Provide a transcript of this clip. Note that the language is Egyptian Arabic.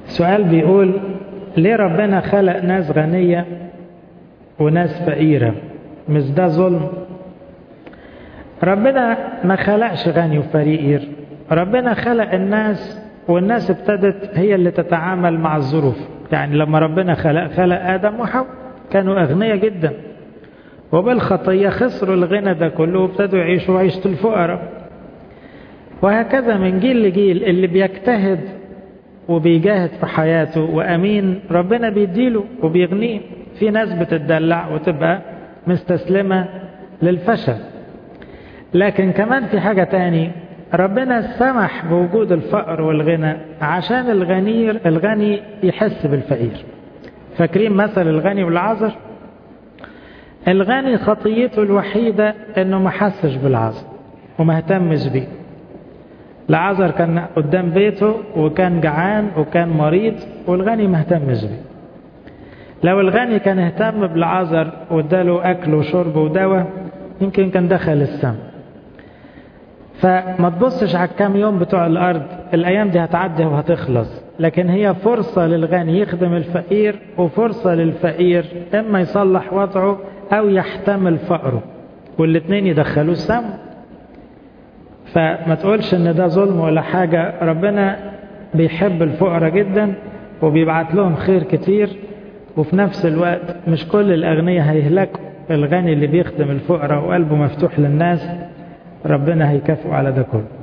سؤال بيقول ليه ربنا خلق ناس غنية وناس فقيرة مش ده ظلم ربنا ما خلقش غني وفقير ربنا خلق الناس والناس ابتدت هي اللي تتعامل مع الظروف يعني لما ربنا خلق خلق آدم وحواء كانوا أغنياء جدا وبالخطية خسروا الغنى ده كله وابتدوا يعيشوا عيشة الفقراء وهكذا من جيل لجيل اللي بيجتهد وبيجاهد في حياته وأمين ربنا بيديله وبيغنيه في ناس بتدلع وتبقى مستسلمة للفشل لكن كمان في حاجة تاني ربنا سمح بوجود الفقر والغنى عشان الغني الغني يحس بالفقير فاكرين مثل الغني والعذر الغني خطيته الوحيدة انه ما حسش بالعذر وما اهتمش بيه العذر كان قدام بيته وكان جعان وكان مريض والغني ما اهتمش بيه لو الغني كان اهتم بالعذر واداله اكل وشرب ودواء يمكن كان دخل السم فما تبصش على الكام يوم بتوع الارض الايام دي هتعدي وهتخلص لكن هي فرصة للغني يخدم الفقير وفرصة للفقير اما يصلح وضعه او يحتمل فقره والاثنين يدخلوه السم فما تقولش ان ده ظلم ولا حاجة ربنا بيحب الفقراء جدا وبيبعت لهم خير كتير وفي نفس الوقت مش كل الأغنياء هيهلكوا الغني اللي بيخدم الفقراء وقلبه مفتوح للناس ربنا هيكافئه على ده كله